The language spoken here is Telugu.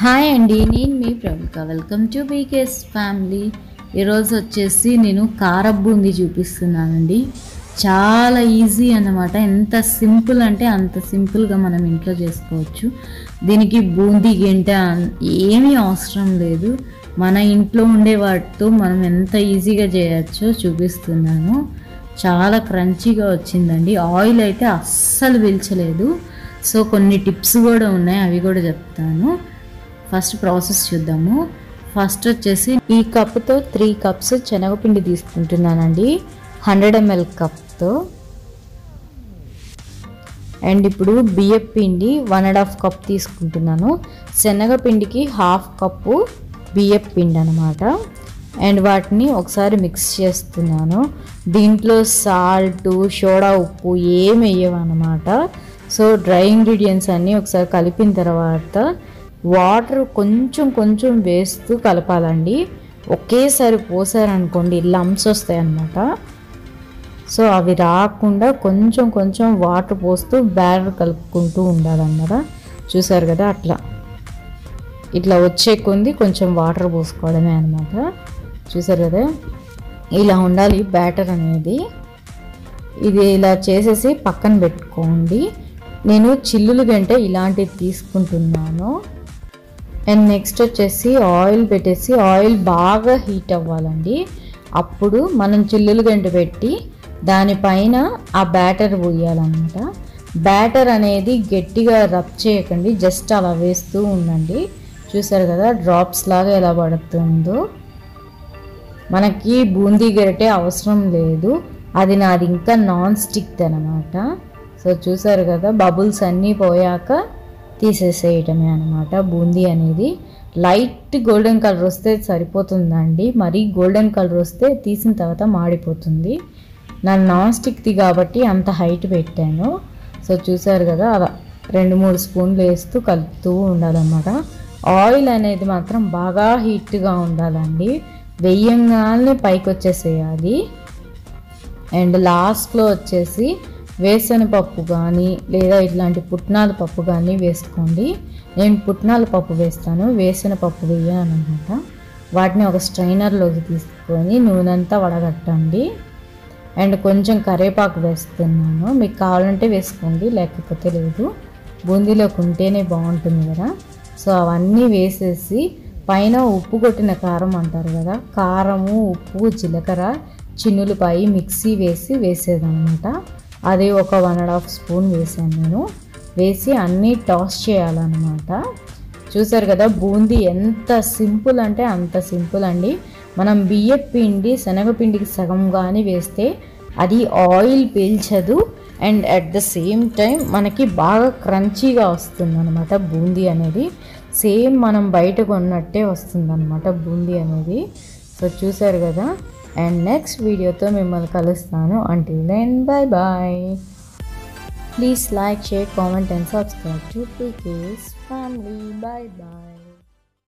హాయ్ అండి నేను మీ ప్రముఖ వెల్కమ్ టు బీకేస్ ఫ్యామిలీ ఈరోజు వచ్చేసి నేను కార బూందీ చూపిస్తున్నానండి చాలా ఈజీ అన్నమాట ఎంత సింపుల్ అంటే అంత సింపుల్గా మనం ఇంట్లో చేసుకోవచ్చు దీనికి బూందీ గింట ఏమీ అవసరం లేదు మన ఇంట్లో ఉండే వాటితో మనం ఎంత ఈజీగా చేయొచ్చో చూపిస్తున్నాను చాలా క్రంచీగా వచ్చిందండి ఆయిల్ అయితే అస్సలు పీల్చలేదు సో కొన్ని టిప్స్ కూడా ఉన్నాయి అవి కూడా చెప్తాను ఫస్ట్ ప్రాసెస్ చూద్దాము ఫస్ట్ వచ్చేసి ఈ కప్తో త్రీ కప్స్ శనగపిండి తీసుకుంటున్నానండి హండ్రెడ్ ఎంఎల్ కప్తో అండ్ ఇప్పుడు బియ్యం పిండి వన్ అండ్ హాఫ్ కప్ తీసుకుంటున్నాను శనగపిండికి హాఫ్ కప్పు బియ్యం పిండి అనమాట అండ్ వాటిని ఒకసారి మిక్స్ చేస్తున్నాను దీంట్లో సాల్ట్ సోడా ఉప్పు ఏమి వేయవన్నమాట సో డ్రై ఇంగ్రీడియంట్స్ అన్నీ ఒకసారి కలిపిన తర్వాత వాటర్ కొంచెం కొంచెం వేస్తూ కలపాలండి ఒకేసారి పోసారనుకోండి లమ్స్ వస్తాయి అన్నమాట సో అవి రాకుండా కొంచెం కొంచెం వాటర్ పోస్తూ బ్యాటర్ కలుపుకుంటూ ఉండాలన్నమాట చూసారు కదా అట్లా ఇట్లా వచ్చే కొంది కొంచెం వాటర్ పోసుకోవడమే అనమాట చూసారు కదా ఇలా ఉండాలి బ్యాటర్ అనేది ఇది ఇలా చేసేసి పక్కన పెట్టుకోండి నేను చిల్లులు గంటే ఇలాంటివి తీసుకుంటున్నాను అండ్ నెక్స్ట్ వచ్చేసి ఆయిల్ పెట్టేసి ఆయిల్ బాగా హీట్ అవ్వాలండి అప్పుడు మనం చిల్లులు గంట పెట్టి దానిపైన ఆ బ్యాటర్ పోయాలన్నమాట బ్యాటర్ అనేది గట్టిగా రబ్ చేయకండి జస్ట్ అలా వేస్తూ ఉండండి చూసారు కదా డ్రాప్స్ లాగా ఎలా పడుతుందో మనకి బూందీ గరిటె అవసరం లేదు అది నాది ఇంకా నాన్ స్టిక్ అనమాట సో చూసారు కదా బబుల్స్ అన్నీ పోయాక తీసేసేయటమే అనమాట బూందీ అనేది లైట్ గోల్డెన్ కలర్ వస్తే సరిపోతుందండి మరీ గోల్డెన్ కలర్ వస్తే తీసిన తర్వాత మాడిపోతుంది నా నాన్ స్టిక్ది కాబట్టి అంత హైట్ పెట్టాను సో చూసారు కదా అలా రెండు మూడు స్పూన్లు వేస్తూ కలుపుతూ ఉండాలన్నమాట ఆయిల్ అనేది మాత్రం బాగా హీట్గా ఉండాలండి వెయ్యంగానే పైకి వచ్చేసేయాలి అండ్ లాస్ట్లో వచ్చేసి వేసిన పప్పు కానీ లేదా ఇట్లాంటి పుట్నాల పప్పు కానీ వేసుకోండి నేను పుట్నాల పప్పు వేస్తాను వేసిన పప్పు వేయను అనమాట వాటిని ఒక స్ట్రైనర్లోకి తీసుకొని నూనెంతా వడగట్టండి అండ్ కొంచెం కరివేపాకు వేస్తున్నాను మీకు కావాలంటే వేసుకోండి లేకపోతే లేదు బూందీలోకి ఉంటేనే బాగుంటుంది కదా సో అవన్నీ వేసేసి పైన ఉప్పు కొట్టిన కారం అంటారు కదా కారము ఉప్పు జీలకర్ర చిన్నులపాయి మిక్సీ వేసి వేసేదన్నమాట అది ఒక వన్ అండ్ హాఫ్ స్పూన్ వేసాను నేను వేసి అన్నీ టాస్ చేయాలన్నమాట చూసారు కదా బూందీ ఎంత సింపుల్ అంటే అంత సింపుల్ అండి మనం బియ్యం పిండి శనగపిండికి సగం కానీ వేస్తే అది ఆయిల్ పీల్చదు and at the same time మనకి బాగా క్రంచీగా వస్తుంది అనమాట బూందీ అనేది సేమ్ మనం బయట కొన్నట్టే వస్తుంది అనమాట బూందీ అనేది సో చూసారు కదా అండ్ నెక్స్ట్ వీడియోతో మిమ్మల్ని కలుస్తాను until then bye bye please like share comment and subscribe to PK's family bye bye